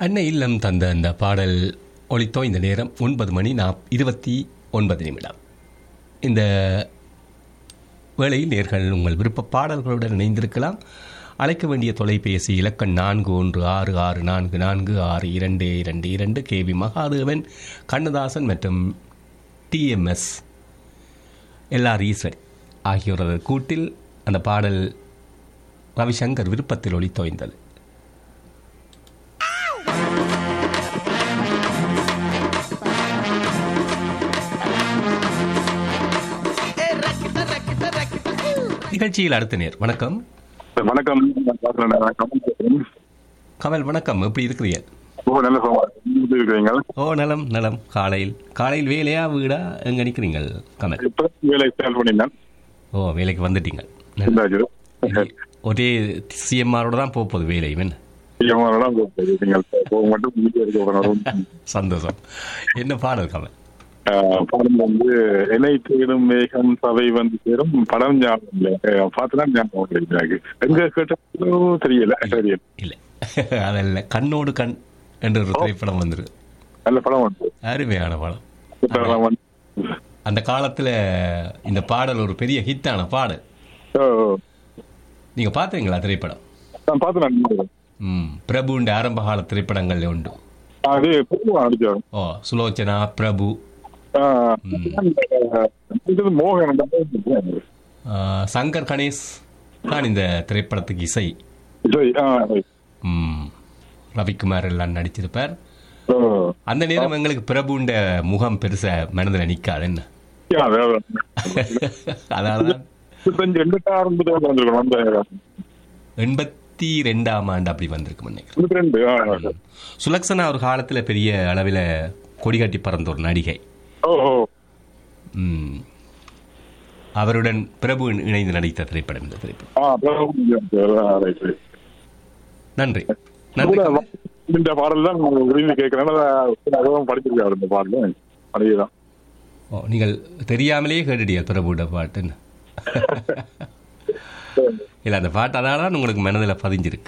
அன்னை இல்லம் தந்த அந்த பாடல் ஒலித்தோ இந்த நேரம் ஒன்பது மணி நாப் இருபத்தி ஒன்பது நிமிடம் இந்த வேளையில் நேர்கள் உங்கள் விருப்ப பாடல்களுடன் இணைந்திருக்கலாம் அழைக்க வேண்டிய தொலைபேசி இலக்கம் நான்கு ஒன்று ஆறு ஆறு நான்கு நான்கு ஆறு இரண்டு இரண்டு இரண்டு கே வி மகாதேவன் கண்ணதாசன் மற்றும் டிஎம்எஸ் எல்ஆர் ஈஸ்வரி ஆகியோரது கூட்டில் அந்த பாடல் ரவிசங்கர் விருப்பத்தில் ஒளித்தோய்ந்தது நிகழ்ச்சியில் அடுத்த நேர் வணக்கம் வணக்கம் நான் பாக்குறேன். நான் கமல் பேசுறேன். கமல் வணக்கம் எப்படி இருக்கிறீங்க ஓ நல்ல சுகமா இருக்கு. நீங்க எப்படி இருக்கிறீங்க ஓ நலம் நலம் காலையில் காலையில் வேலையா வீடா எங்க நிற்கிறீங்க கமல் இப்ப வேலை ஸ்டார்ட் பண்ணிருந்தேன் ஓ வேலைக்கு வந்துட்டீங்க நல்ல. இந்தாச்சு. ஒரே சிஎம்ஆரோட தான் போக போகுது வேலை இவன் ஐயம்மாவெல்லாம் கூப்பிட்டு நீங்கள் போக மட்டும் வீட்டில் இருக்க போறோம் சந்தோஷம் என்ன பாடல் கமல் படம் வந்து என்னை தேடும் மேகம் சபை வந்து சேரும் படம் ஞாபகம் இல்லை பார்த்துதான் ஞாபகம் இல்லை எனக்கு எங்க கேட்டாலும் தெரியல தெரியல இல்லை அதல்ல கண்ணோடு கண் என்ற ஒரு திரைப்படம் வந்துருக்கு நல்ல படம் வந்து அருமையான படம் படம் வந்து அந்த காலத்துல இந்த பாடல் ஒரு பெரிய ஹிட்டான பாடல் ஓ, நீங்க பாத்தீங்களா திரைப்படம் நான் பார்த்து நான் ம் பிரபுண்ட ஆரம்ப கால திரைப்படங்கள்ல உண்டு அது புது அடிச்சாரு ஓ சுலோச்சனா பிரபு இது மோகன் ஆ, சங்கர் கணேஷ் தான் இந்த திரைப்படத்துக்கு இசை சரி ஆ ம் ரவிக்குமார் எல்லாம் நடிச்சிருப்பார் ஓ அந்த நேரம் எங்களுக்கு பிரபுண்ட முகம் பெருசா மனதில் நிக்காது என்ன யா, வேற. அதனாலதான் இருபத்தஞ்சு எண்பத்தாறு எண்பது வந்திருக்கணும் அந்த எண்பத்தி ரெண்டாம் ஆண்டு அப்படி வந்திருக்கு நினைக்கிறேன் இருபத்தி ரெண்டு ஆ. சுலக்ஷனா ஒரு காலத்துல பெரிய அளவில் கொடிகட்டி பறந்த ஒரு நடிகை ஓ ஓ ம். அவருடன் பிரபு இணைந்து நடித்த திரைப்படம் இந்த திரைப்படம் ஆ அப்புறம் ஆ, right, right. நன்றி நன்றி கூட கமல். இந்த பாடல் தான் விரும்பி கேட்கிறேன் அதுவும் படிச்சிருக்காரு இந்த பாடல் அதேதான் ஓ நீங்கள் தெரியாமலேயே கேட்டுடியா பிரபுட பாட்டுன்னு இல்லை அந்த பாட்டு அதனால தான் உங்களுக்கு மனதில் பதிஞ்சிருக்கு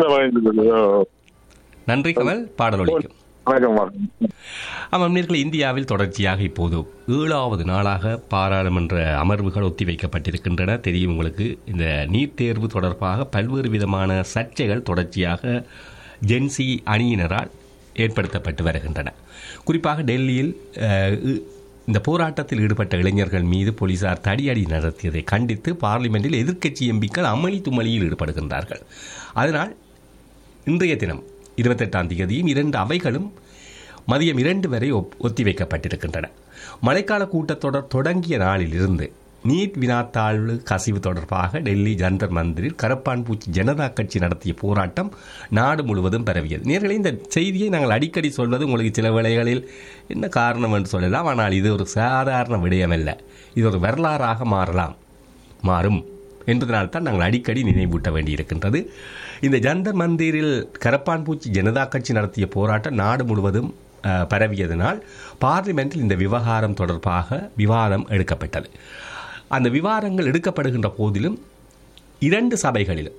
நன்றி கமல் பாடல் ஒலிக்கும் வணக்கம் வணக்கம் ஆமாம் நேர்களை இந்தியாவில் தொடர்ச்சியாக இப்போது ஏழாவது நாளாக பாராளுமன்ற அமர்வுகள் ஒத்திவைக்கப்பட்டிருக்கின்றன தெரியும் உங்களுக்கு இந்த நீட் தேர்வு தொடர்பாக பல்வேறு விதமான சர்ச்சைகள் தொடர்ச்சியாக ஜென்சி அணியினரால் ஏற்படுத்தப்பட்டு வருகின்றன குறிப்பாக டெல்லியில் அஹ், இ- இந்த போராட்டத்தில் ஈடுபட்ட இளைஞர்கள் மீது போலீசார் தடியடி நடத்தியதை கண்டித்து பார்லிமெண்டில் எதிர்க்கட்சி எம்பிக்கள் அமளி துமளியில் ஈடுபடுகின்றார்கள் அதனால் இன்றைய தினம் இருபத்தெட்டாம் தேதியும் இரண்டு அவைகளும் மதியம் இரண்டு வரை ஒப்- ஒத்திவைக்கப்பட்டிருக்கின்றன மழைக்கால கூட்டத்தொடர் தொடங்கிய நாளிலிருந்து நீட் வினாத்தாழ்வு கசிவு தொடர்பாக டெல்லி ஜந்தர் மந்திரில் கரப்பான்பூச்சி ஜனதா கட்சி நடத்திய போராட்டம் நாடு முழுவதும் பரவியது நேர்களே இந்த செய்தியை நாங்கள் அடிக்கடி சொல்வது உங்களுக்கு சில வேளைகளில் என்ன காரணம் என்று சொல்லலாம் ஆனால் இது ஒரு சாதாரண விடயமல்ல இது ஒரு வரலாறாக மாறலாம் மாறும் என்பதனால் தான் நாங்கள் அடிக்கடி நினைவூட்ட வேண்டியிருக்கின்றது இந்த ஜந்தர் மந்திரில் கரப்பான்பூச்சி ஜனதா கட்சி நடத்திய போராட்டம் நாடு முழுவதும் அஹ், பரவியதனால் பார்லிமெண்டில் இந்த விவகாரம் தொடர்பாக விவாதம் எடுக்கப்பட்டது அந்த விவாதங்கள் எடுக்கப்படுகின்ற போதிலும் இரண்டு சபைகளிலும்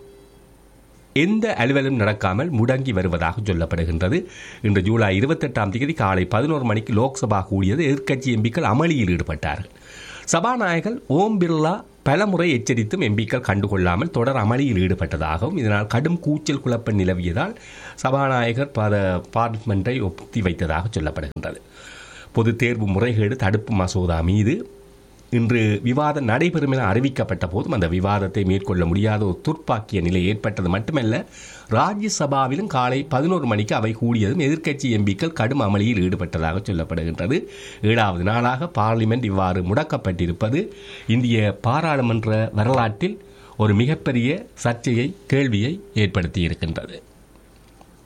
எந்த அலுவலும் நடக்காமல் முடங்கி வருவதாக சொல்லப்படுகின்றது இன்று ஜூலை இருபத்தெட்டாம் தேதி காலை பதினோரு மணிக்கு லோக்சபா கூடியது எதிர்க்கட்சி எம்பிக்கள் அமளியில் ஈடுபட்டார்கள் சபாநாயகர் ஓம் பிர்லா பலமுறை எச்சரித்தும் எம்பிக்கள் கண்டுகொள்ளாமல் தொடர் அமளியில் ஈடுபட்டதாகவும் இதனால் கடும் கூச்சல் குழப்பம் நிலவியதால் சபாநாயகர் பத பார்லிமெண்டை ஒத்தி வைத்ததாக சொல்லப்படுகின்றது பொது தேர்வு முறைகேடு தடுப்பு மசோதா மீது இன்று விவாதம் நடைபெறும் என அறிவிக்கப்பட்ட போதும் அந்த விவாதத்தை மேற்கொள்ள முடியாத ஒரு துர்ப்பாக்கிய நிலை ஏற்பட்டது மட்டுமல்ல ராஜ்யசபாவிலும் காலை பதினோரு மணிக்கு அவை கூடியதும் எதிர்க்கட்சி எம்பிக்கள் கடும் அமளியில் ஈடுபட்டதாக சொல்லப்படுகின்றது ஏழாவது நாளாக பார்லிமெண்ட் இவ்வாறு முடக்கப்பட்டிருப்பது இந்திய பாராளுமன்ற வரலாற்றில் ஒரு மிகப்பெரிய சர்ச்சையை கேள்வியை ஏற்படுத்தியிருக்கின்றது